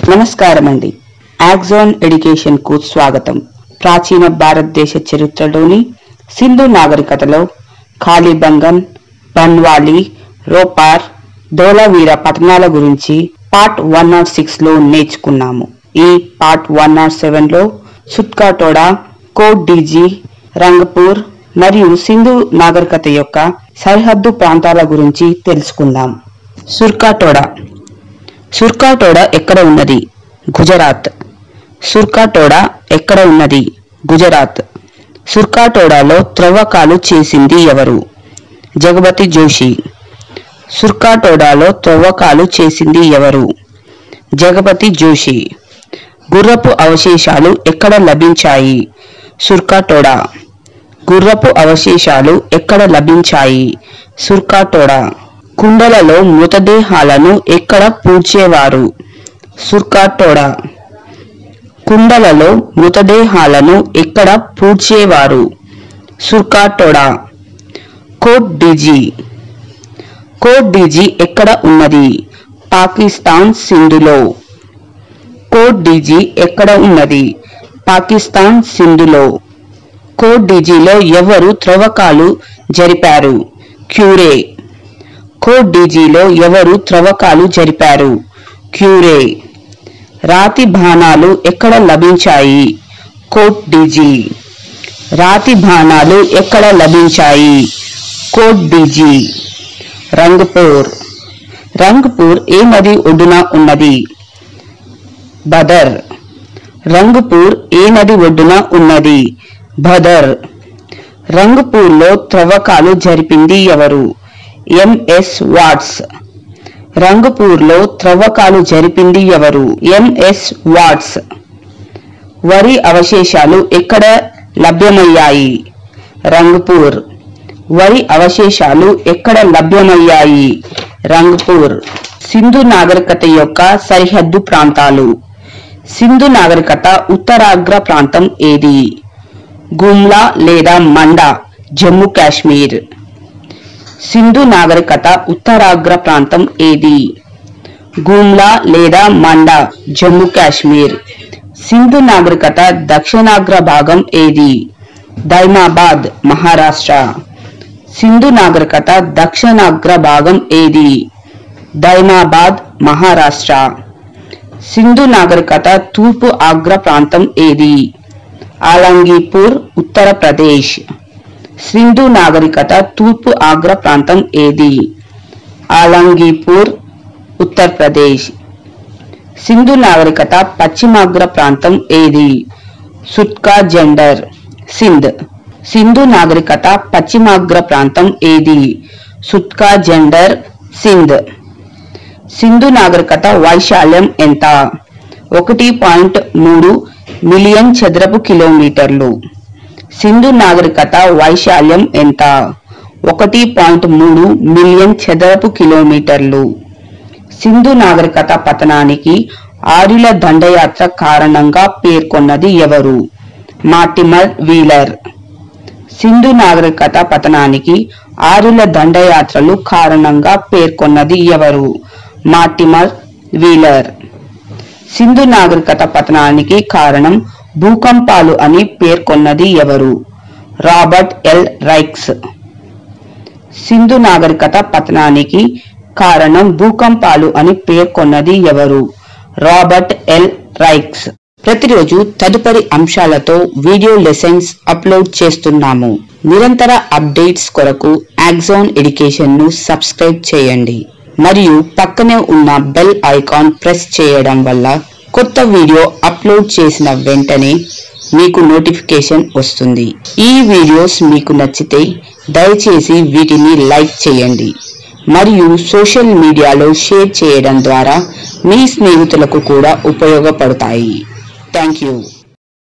నమస్కారం అండి యాక్జోన్ ఎడ్యుకేషన్ కు స్వాగతం ప్రాచీన భారతదేశ చరిత్రలోని సింధు నాగరికతలో కాళీబంగన్ బన్వాలి రోపార్ ధోలవీర పట్టణాల గురించి పార్ట్ వన్ నాట్ సిక్స్ లో నేర్చుకున్నాము ఈ పార్ట్ వన్ నాట్ సెవెన్ లో సుట్కాటోడా కోట్ డీజీ రంగపూర్ మరియు సింధు నాగరికత యొక్క సరిహద్దు ప్రాంతాల గురించి తెలుసుకుందాం సుర్కాటోడా సుర్కాటోడా ఎక్కడ ఉన్నది గుజరాత్ సుర్కాటోడా ఎక్కడ ఉన్నది గుజరాత్ సుర్కాటోడాలో త్రవ్వకాలు చేసింది ఎవరు జగపతి జోషి సుర్కాటోడాలో త్రవ్వకాలు చేసింది ఎవరు జగపతి జోషి గుర్రపు అవశేషాలు ఎక్కడ లభించాయి సుర్కాటోడా గుర్రపు అవశేషాలు ఎక్కడ లభించాయి సుర్కాటోడా కుండలలో మృతదేహాలను ఎక్కడ పూడ్చేవారు సుర్కాటోడా కుండలలో మృతదేహాలను ఎక్కడ పూడ్చేవారు సుర్కాటోడా కోట్ డిజీ కోట్ డిజీ ఎక్కడ ఉన్నది పాకిస్తాన్ సింధులో కోట్ డిజీ ఎక్కడ ఉన్నది పాకిస్తాన్ సింధులో కోట్ డిజీలో ఎవరు త్రవ్వకాలు జరిపారు క్యూరే కోట్ డిజీలో ఎవరు త్రవ్వకాలు జరిపారు క్యూరే రాతి బాణాలు ఎక్కడ లభించాయి కోట్ డిజీ రాతి బాణాలు ఎక్కడ లభించాయి కోట్ డిజీ రంగపూర్ రంగపూర్ ఏ నది ఒడ్డున ఉన్నది బదర్ రంగపూర్ ఏ నది ఒడ్డున ఉన్నది బదర్ రంగపూర్లో త్రవ్వకాలు జరిపింది ఎవరు ఎంఎస్ వాట్స్ రంగపూర్లో త్రవ్వకాలు జరిపింది ఎవరు ఎంఎస్ వాట్స్ వరి అవశేషాలు ఎక్కడ లభ్యమయ్యాయి రంగపూర్ వరి అవశేషాలు ఎక్కడ లభ్యమయ్యాయి రంగపూర్ సింధు నాగరికత యొక్క సరిహద్దు ప్రాంతాలు సింధు నాగరికత ఉత్తరాగ్ర ప్రాంతం ఏది గుమ్లా లేదా మండా జమ్మూ కాశ్మీర్ సింధు నాగరికత ఉత్తరాగ్ర ప్రాంతం ఏది గుమ్లా లేదా మండా జమ్మూ కాశ్మీర్ సింధు నాగరికత దక్షిణాగ్ర భాగం ఏది దైమాబాద్ మహారాష్ట్ర సింధు నాగరికత దక్షిణాగ్ర భాగం ఏది దైమాబాద్ మహారాష్ట్ర సింధు నాగరికత తూర్పు ఆగ్ర ప్రాంతం ఏది ఆలంగీపూర్ ఉత్తరప్రదేశ్ సింధు నాగరికత తూర్పు ఆగ్ర ప్రాంతం ఏది ఆలంగీపూర్ ఉత్తరప్రదేశ్ సింధు నాగరికత పశ్చిమాగ్ర ప్రాంతం ఏది సుత్కా జెండర్ సింధ్ సింధు నాగరికత పశ్చిమాగ్ర ప్రాంతం ఏది సుత్కా జెండర్ సింధ్ సింధు నాగరికత వైశాల్యం ఎంత ఒకటి పాయింట్ మూడు మిలియన్ చదరపు కిలోమీటర్లు సింధు నాగరికత వైశాల్యం ఎంత ఒకటి పాయింట్ మూడు మిలియన్ చదరపు కిలోమీటర్లు సింధు నాగరికత పతనానికి ఆర్యుల దండయాత్ర కారణంగా పేర్కొన్నది ఎవరు మార్టిమర్ వీలర్ సింధు నాగరికత పతనానికి ఆరుల దండయాత్రలు కారణంగా పేర్కొన్నది ఎవరు మార్టిమర్ వీలర్ సింధు నాగరికత పతనానికి కారణం భూకంపాలు అని పేర్కొన్నది ఎవరు రాబర్ట్ ఎల్ రైక్స్ సింధు నాగరికత పతనానికి కారణం భూకంపాలు అని పేర్కొన్నది ఎవరు రాబర్ట్ ఎల్ రైక్స్ ప్రతిరోజు తదుపరి అంశాలతో వీడియో లెసన్స్ అప్లోడ్ చేస్తున్నాము నిరంతర అప్డేట్స్ కొరకు యాక్జోన్ ఎడ్యుకేషన్ ను సబ్స్క్రైబ్ చేయండి మరియు పక్కనే ఉన్న బెల్ ఐకాన్ ప్రెస్ చేయడం వల్ల కొత్త వీడియో అప్లోడ్ చేసిన వెంటనే మీకు నోటిఫికేషన్ వస్తుంది ఈ వీడియోస్ మీకు నచ్చితే దయచేసి వీటిని లైక్ చేయండి మరియు సోషల్ మీడియాలో షేర్ చేయడం ద్వారా మీ స్నేహితులకు కూడా ఉపయోగపడతాయి థ్యాంక్ యూ